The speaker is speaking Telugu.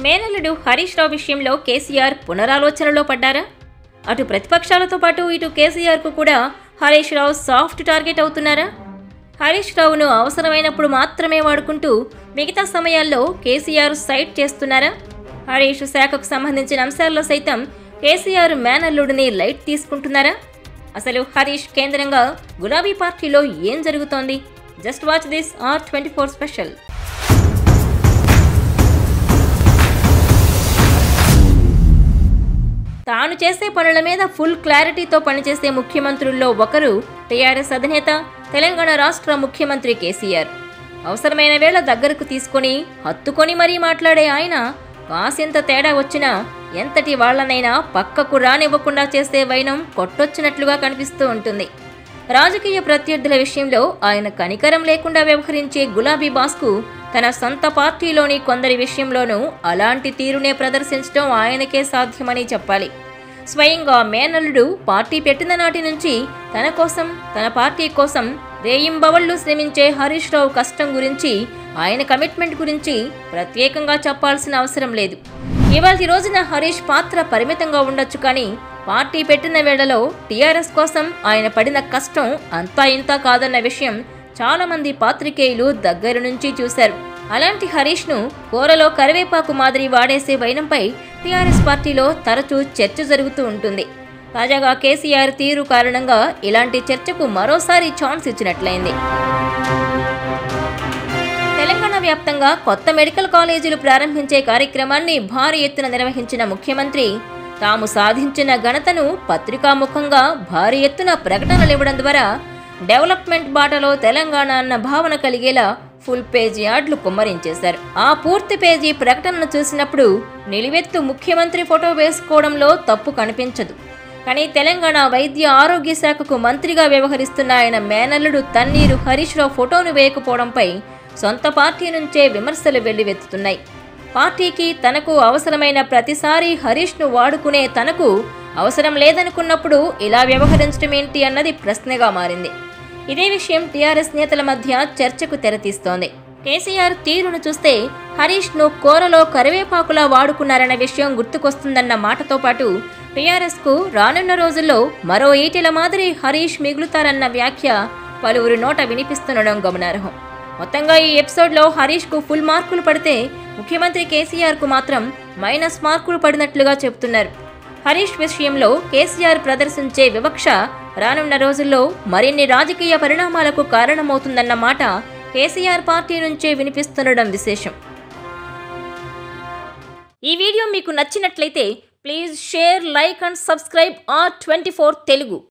మేనల్లుడు హరీష్ రావు విషయంలో కేసీఆర్ పునరాలోచనలో పడ్డారా అటు ప్రతిపక్షాలతో పాటు ఇటు కేసీఆర్కు కూడా హరీష్ రావు సాఫ్ట్ టార్గెట్ అవుతున్నారా హరీష్ రావును అవసరమైనప్పుడు మాత్రమే వాడుకుంటూ మిగతా సమయాల్లో కేసీఆర్ సైట్ చేస్తున్నారా హరీష్ శాఖకు సంబంధించిన అంశాల్లో సైతం కేసీఆర్ మేనల్లుడిని లైట్ తీసుకుంటున్నారా అసలు హరీష్ కేంద్రంగా గులాబీ పార్టీలో ఏం జరుగుతోంది just watch this R twenty four special తాను చేసే పనుల మీద ఫుల్ క్లారిటీతో పనిచేసే ముఖ్యమంత్రుల్లో ఒకరు టీఆర్ఎస్ అధినేత తెలంగాణ రాష్ట్ర ముఖ్యమంత్రి కేసీఆర్ అవసరమైన వేళ దగ్గరకు తీసుకొని హత్తుకొని మరీ మాట్లాడే ఆయన కాసింత తేడా వచ్చినా ఎంతటి వాళ్లనైనా పక్కకు రానివ్వకుండా చేసే వైనం కొట్టొచ్చినట్లుగా కనిపిస్తూ ఉంటుంది రాజకీయ ప్రత్యర్థుల విషయంలో ఆయన కనికరం లేకుండా వ్యవహరించే గులాబీ బాస్కు తన సొంత పార్టీలోని కొందరి విషయంలోనూ అలాంటి తీరునే ప్రదర్శించడం ఆయనకే సాధ్యమని చెప్పాలి స్వయంగా మేనల్లుడు పార్టీ పెట్టిన నాటి నుంచి తన కోసం తన పార్టీ కోసం రేయింబవళ్లు శ్రమించే హరీష్ రావు కష్టం గురించి ఆయన కమిట్మెంట్ గురించి ప్రత్యేకంగా చెప్పాల్సిన అవసరం లేదు ఇవాళ రోజున హరీష్ పాత్ర పరిమితంగా ఉండొచ్చు కానీ పార్టీ పెట్టిన వేళలో టీఆర్ఎస్ కోసం ఆయన పడిన కష్టం అంతా ఇంత కాదన్న విషయం చాలా మంది పాత్రికేయులు దగ్గర నుంచి చూశారు అలాంటి హరీష్ను కూరలో కరివేపాకు మాదిరి వాడేసే వైనంపై టీఆర్ఎస్ పార్టీలో తరచూ చర్చ జరుగుతూ ఉంటుంది తాజాగా కేసీఆర్ తీరు కారణంగా ఇలాంటి చర్చకు మరోసారి ఛాన్స్ ఇచ్చినట్లయింది తెలంగాణ వ్యాప్తంగా కొత్త మెడికల్ కాలేజీలు ప్రారంభించే కార్యక్రమాన్ని భారీ ఎత్తున నిర్వహించిన ముఖ్యమంత్రి తాము సాధించిన ఘనతను పత్రికాముఖంగా భారీ ఎత్తున ప్రకటనలు ఇవ్వడం ద్వారా డెవలప్మెంట్ బాటలో తెలంగాణ అన్న భావన కలిగేలా ఫుల్ పేజీ యాడ్లు కుమ్మరించేశారు ఆ పూర్తి పేజీ ప్రకటనను చూసినప్పుడు నిలువెత్తు ముఖ్యమంత్రి ఫోటో వేసుకోవడంలో తప్పు కనిపించదు కానీ తెలంగాణ వైద్య ఆరోగ్య శాఖకు మంత్రిగా వ్యవహరిస్తున్న ఆయన మేనల్లుడు తన్నీరు హరీష్ రావు ఫోటోను వేయకపోవడంపై సొంత పార్టీ నుంచే విమర్శలు వెల్లువెత్తుతున్నాయి పార్టీకి తనకు అవసరమైన ప్రతిసారి హరీష్ను వాడుకునే తనకు అవసరం లేదనుకున్నప్పుడు ఇలా వ్యవహరించడం ఏంటి అన్నది ప్రశ్నగా మారింది ఇదే విషయం టీఆర్ఎస్ నేతల మధ్య చర్చకు తెరతీస్తోంది కేసీఆర్ తీరును చూస్తే హరీష్ను కూరలో కరివేపాకులా వాడుకున్నారన్న విషయం గుర్తుకొస్తుందన్న మాటతో పాటు టీఆర్ఎస్కు రానున్న రోజుల్లో మరో ఈటెల మాదిరి హరీష్ మిగులుతారన్న వ్యాఖ్య పలువురి నోట వినిపిస్తుండడం గమనార్హం మొత్తంగా ఈ ఎపిసోడ్లో హరీష్కు ఫుల్ మార్కులు పడితే ముఖ్యమంత్రి కేసీఆర్కు మాత్రం మైనస్ మార్కులు పడినట్లుగా చెబుతున్నారు హరీష్ విషయంలో కేసీఆర్ ప్రదర్శించే వివక్ష రానున్న రోజుల్లో మరిన్ని రాజకీయ పరిణామాలకు కారణమవుతుందన్న మాట కేసీఆర్ పార్టీ నుంచే వినిపిస్తుండడం విశేషం ఈ వీడియో మీకు నచ్చినట్లయితే please share like and subscribe R twenty Telugu